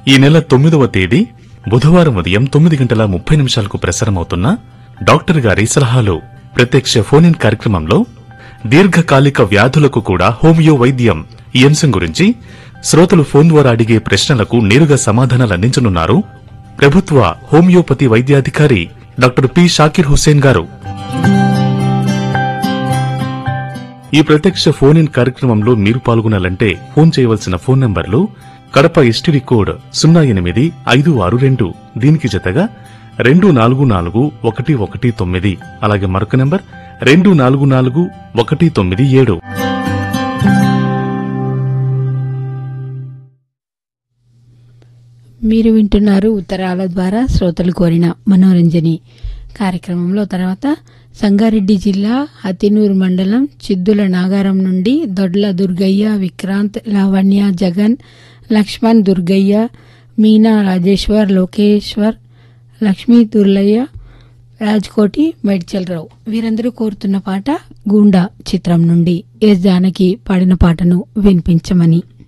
ఈ నెల తొమ్మిదవ తేదీ బుధవారం ఉదయం తొమ్మిది గంటల ముప్పై నిమిషాలకు ప్రసారమవుతున్న డాక్టర్ గారి సలహాలు ప్రత్యక్ష ఫోన్ ఇన్ కార్యక్రమంలో దీర్ఘకాలిక వ్యాధులకు కూడా హోమియో వైద్యం ఈ అంశం గురించి శ్రోతలు ఫోన్ ద్వారా అడిగే ప్రశ్నలకు నేరుగా సమాధానాలు అందించనున్నారు ప్రభుత్వ హోమియోపతి వైద్యాధికారి డాక్టర్ పి షాకిర్ హుస్సేన్ గారు ఈ ప్రత్యక్ష ఫోన్ ఇన్ కార్యక్రమంలో మీరు పాల్గొనాలంటే ఫోన్ చేయవలసిన ఫోన్ నంబర్లు కడప ఎస్టీడీ కోడ్ సున్నా ఎనిమిది ఐదు ఆరు రెండు దీనికి జతగా రెండు నాలుగు నాలుగు ఒకటి ఒకటి తొమ్మిది అలాగే మరొక నంబర్ రెండు నాలుగు నాలుగు ఒకటి తొమ్మిది ఏడు మీరు వింటున్నారు ఉత్తరాల ద్వారా శ్రోతలు కోరిన మనోరంజని కార్యక్రమంలో తర్వాత సంగారెడ్డి జిల్లా హతినూరు మండలం చిద్దుల నాగారం నుండి దొడ్ల దుర్గయ్య విక్రాంత్ లావణ్య జగన్ లక్ష్మణ్ దుర్గయ్య మీనా రాజేశ్వర్ లోకేశ్వర్ లక్ష్మీ దుర్లయ్య రాజ్కోటి మేడ్చల్రావు వీరందరూ కోరుతున్న పాట గూండా చిత్రం నుండి ఎస్ జానకి పాడిన పాటను వినిపించమని